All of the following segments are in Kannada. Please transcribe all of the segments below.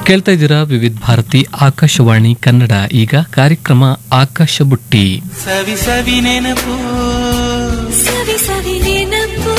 ಕೇಳ್ತಾ ಇದ್ದೀರಾ ವಿವಿಧ ಭಾರತಿ ಆಕಾಶವಾಣಿ ಕನ್ನಡ ಈಗ ಕಾರ್ಯಕ್ರಮ ಆಕಾಶ ಬುಟ್ಟಿ ಸವಿ ಸವಿ ನೆನಪು ಸವಿ ಸವಿ ನೆನಪು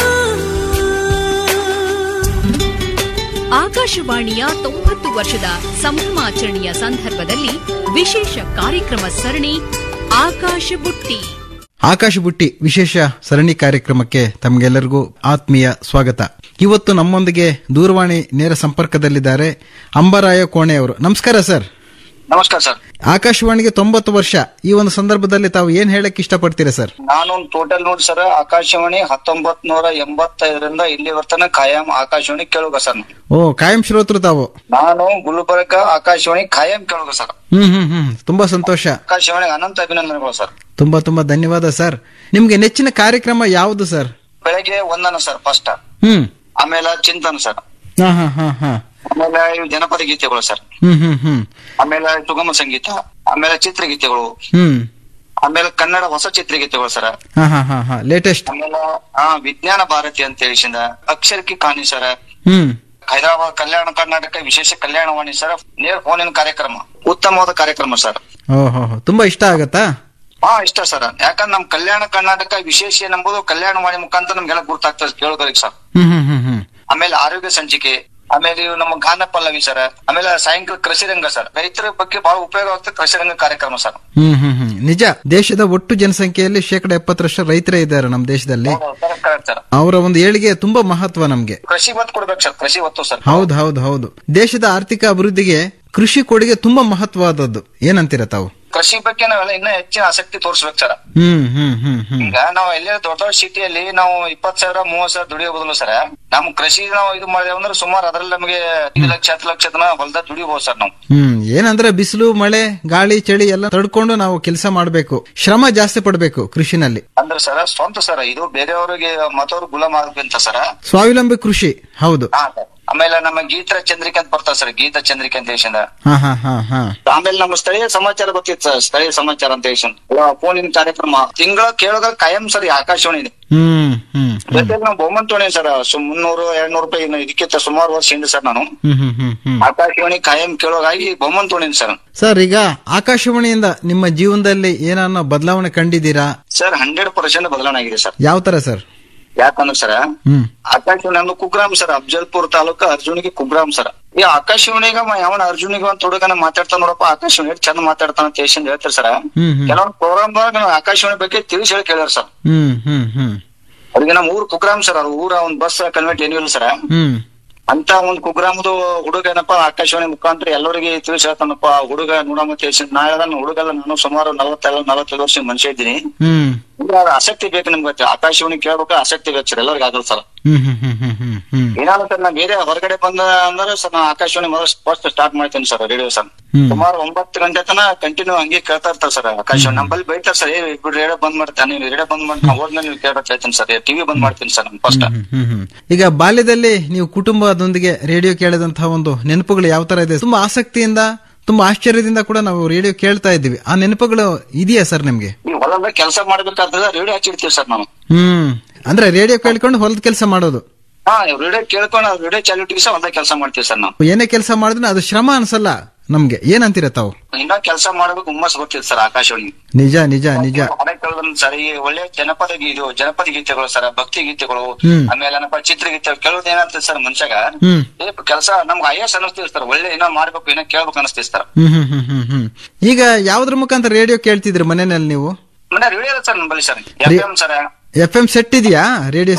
ಆಕಾಶವಾಣಿಯ ತೊಂಬತ್ತು ವರ್ಷದ ಸಂಭ್ರಮಾಚರಣೆಯ ಸಂದರ್ಭದಲ್ಲಿ ವಿಶೇಷ ಕಾರ್ಯಕ್ರಮ ಸರಣಿ ಆಕಾಶ ಬುಟ್ಟಿ ಆಕಾಶ ಬುಟ್ಟಿ ವಿಶೇಷ ಸರಣಿ ಕಾರ್ಯಕ್ರಮಕ್ಕೆ ತಮಗೆಲ್ಲರಿಗೂ ಆತ್ಮೀಯ ಸ್ವಾಗತ ಇವತ್ತು ನಮ್ಮೊಂದಿಗೆ ದೂರವಾಣಿ ನೇರ ಸಂಪರ್ಕದಲ್ಲಿದ್ದಾರೆ ಅಂಬರಾಯ ಕೋಣೆ ಅವರು ನಮಸ್ಕಾರ ಸರ್ ನಮಸ್ಕಾರ ಸರ್ ಆಕಾಶವಾಣಿಗೆ ತೊಂಬತ್ತು ವರ್ಷ ಈ ಒಂದು ಸಂದರ್ಭದಲ್ಲಿ ತಾವು ಏನ್ ಹೇಳಕ್ ಇಷ್ಟಪಡ್ತೀರಾ ಸರ್ ನಾನು ಟೋಟಲ್ ನೋಡಿ ಸರ್ ಆಕಾಶವಾಣಿ ಹತ್ತೊಂಬತ್ ನೂರ ಎಂಬತ್ತೈದರಿಂದ ಇಲ್ಲಿ ವರ್ತನ ಖಾಯಂ ಆಕಾಶವಾಣಿ ಕೇಳುಗ ಸರ್ ನಾನು. ಓ ಕಾಯಂ ಶ್ರೋತೃ ತಾವು ನಾನು ಗುಲ್ಬರ್ಗ ಆಕಾಶವಾಣಿ ಖಾಯಂ ಕೇಳುಗ ಸರ್ ಹ್ಮ್ ಹ್ಮ್ ಹ್ಮ್ ತುಂಬಾ ಸಂತೋಷ ಆಕಾಶವಾಣಿಗೆ ಅನಂತ ಅಭಿನಂದನೆಗಳು ಸರ್ ತುಂಬಾ ತುಂಬಾ ಧನ್ಯವಾದ ಸರ್ ನಿಮ್ಗೆ ನೆಚ್ಚಿನ ಕಾರ್ಯಕ್ರಮ ಯಾವುದು ಸರ್ ಬೆಳಗ್ಗೆ ಒಂದನ ಸರ್ ಫಸ್ಟ್ ಹ್ಮ್ ಆಮೇಲೆ ಚಿಂತನ ಸರ್ ಹಾ ಹಾ ಹಾ ಹಾ ಆಮೇಲೆ ಇವು ಜನಪದ ಗೀತೆಗಳು ಸರ್ ಹ್ಮ್ ಹ್ಮ್ ಹ್ಮ್ ಆಮೇಲೆ ಸುಗಮ ಸಂಗೀತ ಆಮೇಲೆ ಚಿತ್ರಗೀತೆಗಳು ಹ್ಮ್ ಆಮೇಲೆ ಕನ್ನಡ ಹೊಸ ಚಿತ್ರಗೀತೆಗಳು ಸರ್ ಹಾ ಹಾ ಹಾ ಹಾ ಲೇಟೆಸ್ಟ್ ಆಮೇಲೆ ಆ ವಿಜ್ಞಾನ ಭಾರತಿ ಅಂತ ಹೇಳಿಸಿಂದ ಅಕ್ಷರಕ್ಕೆ ಕಾಣಿ ಸರ್ ಹ್ಮ್ ಹೈದರಾಬಾದ್ ಕಲ್ಯಾಣ ಕರ್ನಾಟಕ ವಿಶೇಷ ಕಲ್ಯಾಣವಾಣಿ ಸರ್ ನೇರ ಫೋನಿನ ಕಾರ್ಯಕ್ರಮ ಉತ್ತಮವಾದ ಕಾರ್ಯಕ್ರಮ ಸರ್ ಓಹೋ ತುಂಬಾ ಇಷ್ಟ ಆಗತ್ತಾ ಹಾ ಇಷ್ಟ ಸರ್ ಯಾಕಂದ್ರೆ ನಮ್ ಕಲ್ಯಾಣ ಕರ್ನಾಟಕ ವಿಶೇಷ ಎಂಬುದು ಕಲ್ಯಾಣವಾಣಿ ಮುಖಾಂತರ ನಮ್ಗೆಲ್ಲ ಗುರ್ತಾಗ್ತದೆ ಕೇಳೋದಕ್ಕೆ ಸರ್ ಹ್ಮ್ ಹ್ಮ್ ಹ್ಮ್ ಹ್ಮ್ ಆಮೇಲೆ ಆರೋಗ್ಯ ಸಂಚಿಕೆ ಆಮೇಲೆ ಇವು ನಮ್ಮ ಗಾನ ಪಲ್ಲವಿ ಸರ್ ಆಮೇಲೆ ಸಾಯಂಕಾಲ ಕೃಷಿ ರಂಗ ಸರ್ ರೈತರ ಬಗ್ಗೆ ಬಹಳ ಉಪಯೋಗ ಆಗ್ತದೆ ಕೃಷಿ ರಂಗ ಕಾರ್ಯಕ್ರಮ ಸರ್ ಹ್ಮ್ ಹ್ಮ್ ಹ್ಮ್ ನಿಜ ದೇಶದ ಒಟ್ಟು ಜನಸಂಖ್ಯೆಯಲ್ಲಿ ಶೇಕಡ ಎಪ್ಪತ್ತರಷ್ಟು ರೈತರೇ ಇದ್ದಾರೆ ನಮ್ಮ ದೇಶದಲ್ಲಿ ಕರೆಕ್ಟ್ ಸರ್ ಅವರ ಒಂದು ಏಳಿಗೆ ತುಂಬಾ ಮಹತ್ವ ನಮ್ಗೆ ಕೃಷಿ ಒತ್ತು ಕೊಡ್ಬೇಕು ಸರ್ ಕೃಷಿ ಒತ್ತು ಸರ್ ಹೌದು ಹೌದು ಹೌದು ದೇಶದ ಆರ್ಥಿಕ ಅಭಿವೃದ್ಧಿಗೆ ಕೃಷಿ ಕೊಡುಗೆ ತುಂಬಾ ಮಹತ್ವವಾದದ್ದು ಏನಂತೀರ ತಾವು ಕೃಷಿ ಬಗ್ಗೆ ನಾವೆಲ್ಲ ಇನ್ನೂ ಹೆಚ್ಚಿನ ಆಸಕ್ತಿ ತೋರಿಸ್ಬೇಕು ಸರ್ ಹ್ಮ್ ಹ್ಮ್ ಹ್ಮ್ ಹ್ಮ್ ಈಗ ನಾವು ಎಲ್ಲೇ ದೊಡ್ಡ ದೊಡ್ಡ ಸಿಟಿಯಲ್ಲಿ ನಾವು ಇಪ್ಪತ್ ಸಾವಿರ ಮೂವತ್ ಸಾವಿರ ದುಡಿಯೋ ಬದಲು ಸರ್ ನಮ್ ಕೃಷಿ ನಾವು ಇದು ಮಾಡಿದೇವೆ ಅಂದ್ರೆ ಸುಮಾರು ಅದ್ರಲ್ಲಿ ನಮಗೆ ಐದು ಲಕ್ಷ ಹತ್ತು ಲಕ್ಷ ತನ ಹೊಲದ ದುಡಿಬಹುದು ಸರ್ ನಾವು ಹ್ಮ್ ಏನಂದ್ರೆ ಬಿಸಿಲು ಮಳೆ ಗಾಳಿ ಚಳಿ ಎಲ್ಲ ತಡ್ಕೊಂಡು ನಾವು ಕೆಲಸ ಮಾಡ್ಬೇಕು ಶ್ರಮ ಜಾಸ್ತಿ ಪಡ್ಬೇಕು ಕೃಷಿನಲ್ಲಿ ಅಂದ್ರೆ ಸರ್ ಸ್ವಂತ ಸರ್ ಇದು ಬೇರೆಯವರಿಗೆ ಮತ್ತವ್ರು ಗುಲಾಮ್ ಆಗ್ಬೇಕಂತ ಸರ್ ಸ್ವಾವಲಂಬಿ ಕೃಷಿ ಹೌದು ಹಾ ಸರ್ ಆಮೇಲೆ ನಮ್ಮ ಗೀತ ಚಂದ್ರಿಕೆ ಅಂತ ಬರ್ತಾವ ಸರ್ ಗೀತ ಚಂದ್ರಿಕೆ ಅಂತ ಹೇಳಿ ಹಾ ಹಾ ಹಾ ಹಾ ಆಮೇಲೆ ನಮ್ಮ ಸ್ಥಳೀಯ ಸಮಾಚಾರ ಗೊತ್ತಿತ್ತು ಸರ್ ಸ್ಥಳೀಯ ಸಮಾಚಾರ ಅಂತ ಹೇಳಿ ಫೋನಿನ ಕಾರ್ಯಕ್ರಮ ತಿಂಗಳ ಕೇಳೋದ ಕಾಯಂ ಸರ್ ಈ ಆಕಾಶವಾಣಿ ಇದೆ ಹ್ಮ್ ಹ್ಮ್ ಹ್ಮ್ ಜೊತೆಗೆ ನಾವು ಬಹುಮಂತ ತೊಗೊಂಡಿ ಸರ್ ಸು ಮುನ್ನೂರು ಎರಡ್ ನೂರು ರೂಪಾಯಿ ಇನ್ನು ಇದಕ್ಕಿಂತ ಸುಮಾರು ವರ್ಷ ಹಿಂದೆ ಸರ್ ನಾನು ಹ್ಮ್ ಹ್ಮ್ ಹ್ಮ್ ಹ್ಮ್ ಆಕಾಶವಾಣಿ ಕಾಯಂ ಕೇಳೋಗಾಗಿ ಬಹುಮಂತ ತೊಗೊಂಡಿನಿ ಸರ್ ಸರ್ ಈಗ ಆಕಾಶವಾಣಿಯಿಂದ ನಿಮ್ಮ ಜೀವನದಲ್ಲಿ ಏನನ್ನ ಬದಲಾವಣೆ ಕಂಡಿದ್ದೀರಾ ಸರ್ ಹಂಡ್ರೆಡ್ ಪರ್ಸೆಂಟ್ ಬದಲಾವಣೆ ಆಗಿದೆ ಸರ್ ಯಾವ ತರ ಸರ್ ಯಾಕಂದ್ರೆ ಸರ್ ಹ್ಮ್ ಆಕಾಶವಾಣಿ ಅಂದ್ರೆ ಕುಗ್ರಾಮ್ ಸರ್ ಅಫ್ಜಲ್ಪುರ್ ತಾಲೂಕು ಅರ್ಜುನಿಗೆ ಕುಗ್ರಾಮ್ ಸರ್ ಈ ಆಕಾಶವಾಣಿಗ ಯಾವನ ಅರ್ಜುನಿಗೆ ಒಂದ್ ಹುಡುಗನ ಮಾತಾಡ್ತಾನ ನೋಡಪ್ಪ ಆಕಾಶವಾಣಿ ಎಷ್ಟ್ ಚಂದ ಮಾತಾಡ್ತಾನ ಅಂತ ಹೇಳಿ ಹೇಳ್ತಾರೆ ಸರ್ ಹ್ಮ್ ಹ್ಮ್ ಕೆಲವೊಂದು ಪ್ರೋಗ್ರಾಮ್ ಆಕಾಶವಾಣಿ ಬಗ್ಗೆ ತಿಳಿಸಿ ಹೇಳಿ ಕೇಳ್ಯಾರ ಸರ್ ಹ್ಮ್ ಹ್ಮ್ ಹ್ಮ್ ಅವ್ರಿಗೆ ನಮ್ಮ ಊರ್ ಕುಗ್ರಾಮ್ ಸರ್ ಅವ್ರ ಊರ ಒಂದ್ ಬಸ್ ಕನ್ವೆಂಟ್ ಏನೂ ಇಲ್ಲ ಸರ್ ಹ್ಮ್ ಅಂತ ಒಂದ್ ಕುಗ್ರಾಮದು ಹುಡುಗ ಏನಪ್ಪ ಆಕಾಶವಾಣಿ ಮುಖಾಂತರ ಎಲ್ಲರಿಗೆ ತಿಳಿಸಿ ಹೇಳ್ತಾನಪ್ಪ ಹುಡುಗ ನೋಡಮ್ಮ ತಿಳಿಸಿ ನಾ ಹೇಳ್ದ ಹುಡುಗಲ್ಲ ನಾನು ಸುಮಾರು ನಲವತ್ತೆಲ್ಲ ನಲವತ್ತೈದು ವರ್ಷ ಮನುಷ್ಯ ಇದ್ದೀನಿ ಹ್ಮ್ ಅಂದ್ರೆ ಅದು ಆಸಕ್ತಿ ಬೇಕು ನಿಮ್ಗೆ ಆಕಾಶವಾಣಿ ಕೇಳ್ಬೇಕು ಆಸಕ್ತಿ ಬೇಕು ಸರ್ ಎಲ್ಲರಿಗೂ ಆಗಲ್ಲ ಸರ್ ಹ್ಮ್ ಹ್ಮ್ ಹ್ಮ್ ಹ್ಮ್ ಹ್ಮ್ ಹ್ಮ್ ಏನಾದ್ರು ಸರ್ ನಾ ಬೇರೆ ಹೊರಗಡೆ ಬಂದ ಅಂದ್ರೆ ಸರ್ ನಾ ಆಕಾಶವಾಣಿ ಮೊದಲು ಫಸ್ಟ್ ಸ್ಟಾರ್ಟ್ ಮಾಡ್ತೀನಿ ಸರ್ ರೇಡಿಯೋ ಸರ್ ಹ್ಮ್. ಸುಮಾರು ಒಂಬತ್ತು ಗಂಟೆ ತನ ಕಂಟಿನ್ಯೂ ಹಂಗೆ ಕೇಳ್ತಾ ಇರ್ತಾರೆ ಸರ್ ಆಕಾಶವಾಣಿ ನಮ್ಮಲ್ಲಿ ಬೈತಾರೆ ಸರ್ ಏ ಇಬ್ರು ರೇಡಿಯೋ ಬಂದ್ ಮಾಡ್ತಾನೆ ನೀವು ರೇಡಿಯೋ ಬಂದ್ ಮಾಡಿ ನಾ ಹೋದ್ಮೇಲೆ ನೀವು ಕೇಳ್ಬೇಕು ಹೇಳ್ತೀನಿ ಸರ್ ಟಿವಿ ಬಂದ್ ಮಾಡ್ತೀನಿ ಸರ್ ನಾನು ಫಸ್ಟ್ ಹ್ಮ್, ಹ್ಮ್, ಹ್ಮ್. ಈಗ ಬಾಲ್ಯದಲ್ಲಿ ನೀವು ಕುಟುಂಬದೊಂದಿಗೆ ರೇಡಿಯೋ ಕೇಳಿದಂತಹ ಒಂದು ನೆನಪುಗಳು ಯಾವ ತರ ಇದೆ ತುಂಬಾ ಆಸಕ್ತಿಯಿಂದ ತುಂಬಾ ಆಶ್ಚರ್ಯದಿಂದ ಕೂಡ ನಾವು ರೇಡಿಯೋ ಕೇಳ್ತಾ ಇದ್ದೀವಿ ಆ ನೆನಪುಗಳು ಇದೆಯಾ ಸರ್ ನಿಮ್ಗೆ ನೀವು ಹೊಲದ ಕೆಲಸ ಮಾಡ್ಬೇಕಾದ್ರೆ ರೇಡಿಯೋ ಹಚ್ಚಿಡ್ತೀವಿ ಸರ್ ನಾನು ಹ್ಮ್ ಅಂದ್ರೆ ರೇಡಿಯೋ ಕೇಳ್ಕೊಂಡು ಹೊಲದ ಕೆಲಸ ಮಾಡೋದು ಹಾ ರೇಡಿಯೋ ಕೇಳ್ಕೊಂಡು ರೇಡಿಯೋ ಚಾಲು ಇಟ್ಟಿಗೆ ಸರ್ ಹೊಲದ ಕೆಲಸ ಮಾಡ್ತೀವಿ ಸರ್ ನಾವು ಏನೇ ಕೆಲಸ ಮಾಡಿದ್ರೆ ಅದು ಶ್ರಮ ಅನ್ಸಲ್ಲ ನಮ್ಗೆ ಏನಂತೀರ ತಾವು ಇನ್ನ ಕೆಲಸ ಮಾಡ್ಬೇಕು ಹುಮ್ಮಸ್ ಗೊತ್ತಿದೆ ಸರ್ ಆಕಾಶವಾಣಿ ನಿಜ ನಿಜ ನಿಜ ಹೊರ ಕೇಳೋದ್ರಿಂದ ಸರ್ ಈ ಒಳ್ಳೆ ಜನಪದ ಗೀತೆ ಜನಪದ ಗೀತೆಗಳು ಸರ್ ಭಕ್ತಿ ಗೀತೆಗಳು ಹ್ಮ್. ಆಮೇಲೆ ಏನಪ್ಪ ಚಿತ್ರಗೀತೆ ಕೇಳೋದು ಏನಾಗ್ತದೆ ಸರ್ ಮನುಷ್ಯಗ ಹ್ಮ್ ಏ ಕೆಲಸ ನಮ್ಗೆ ಐ ಎಸ್ ಅನಿಸ್ತೀವಿ ಸರ್ ಒಳ್ಳೆ ಏನೋ ಮಾಡ್ಬೇಕು ಏನೋ ಕೇಳ್ಬೇಕು ಅನಿಸ್ತೀವಿ ಸರ್ ಹ್ಮ್ ಹ್ಮ್ ಹ್ಮ್ ಹ್ಮ್ ಹ್ಮ್ ಈಗ ಯಾವ್ದ್ರ ಮುಖಾಂತರ ರೇಡಿಯೋ ಕೇಳ್ತಿದ್ರಿ ಮನೆಯಲ್ಲಿ ನೀವು ಮನೆ ರೇಡಿಯೋ ಸರ್ ನಂಬಲ್ಲಿ sir F M sir F M set ಇದೆಯಾ ರೇಡಿಯೋ